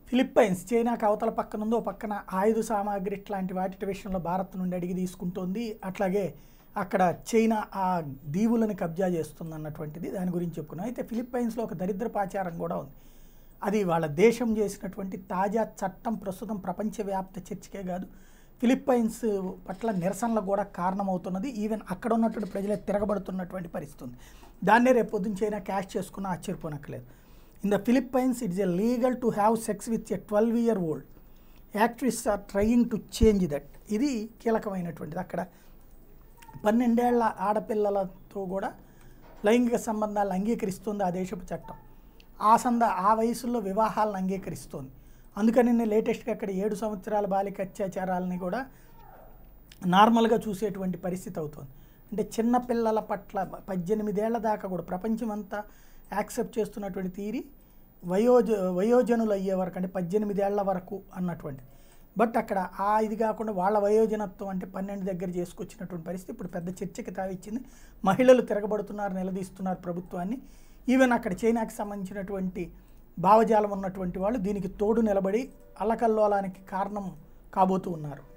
Philippines చైనాకి అవతల పక్కన ఉందో పక్కన ఆయుధ సామాగ్రి ఇట్లాంటి వాటి విషయంలో భారత్ నుండి అడిగి తీసుకుంటోంది అట్లాగే అక్కడ చైనా ఆ దీవులను కబ్జా చేస్తుంది అన్నటువంటిది దాని గురించి చెప్పుకున్నాం అయితే ఫిలిప్పైన్స్లో ఒక దరిద్రపాచారం కూడా ఉంది అది వాళ్ళ దేశం చేసినటువంటి తాజా చట్టం ప్రస్తుతం ప్రపంచవ్యాప్త చర్చకే కాదు ఫిలిప్పైన్స్ పట్ల నిరసనలకు కూడా కారణమవుతున్నది ఈవెన్ అక్కడ ఉన్నటువంటి ప్రజలే తిరగబడుతున్నటువంటి పరిస్థితి ఉంది దాన్నే రేపు పొద్దున్న చైనా క్యాష్ చేసుకున్న ఆశ్చర్యపోనక్కలేదు in the Philippines it's a legal to have sex with a twelve year old activists are trying to change that ఇది కీలకమైనటువంటిది అక్కడ పన్నెండేళ్ల ఆడపిల్లలతో కూడా లైంగిక సంబంధాలను అంగీకరిస్తుంది ఆ దేశపు చట్టం ఆ సంద ఆ వయసులో వివాహాలను అంగీకరిస్తోంది అందుకని నేను లేటెస్ట్గా అక్కడ ఏడు సంవత్సరాల బాలిక అత్యాచారాలని కూడా నార్మల్గా చూసేటువంటి పరిస్థితి అవుతుంది అంటే చిన్న పిల్లల పట్ల పద్దెనిమిదేళ్ల దాకా కూడా ప్రపంచం అంతా యాక్సెప్ట్ చేస్తున్నటువంటి తీరి వయోజ వయోజనులు అయ్యే వరకు అంటే పద్దెనిమిదేళ్ల వరకు అన్నటువంటి బట్ అక్కడ ఆ ఇది కాకుండా వాళ్ళ వయోజనత్వం అంటే పన్నెండు దగ్గర చేసుకొచ్చినటువంటి పరిస్థితి ఇప్పుడు పెద్ద చర్చకి తావిచ్చింది మహిళలు తిరగబడుతున్నారు నిలదీస్తున్నారు ప్రభుత్వాన్ని ఈవెన్ అక్కడ చైనాకి సంబంధించినటువంటి భావజాలం ఉన్నటువంటి వాళ్ళు దీనికి తోడు నిలబడి అల్లకల్లోలానికి కారణం కాబోతూ ఉన్నారు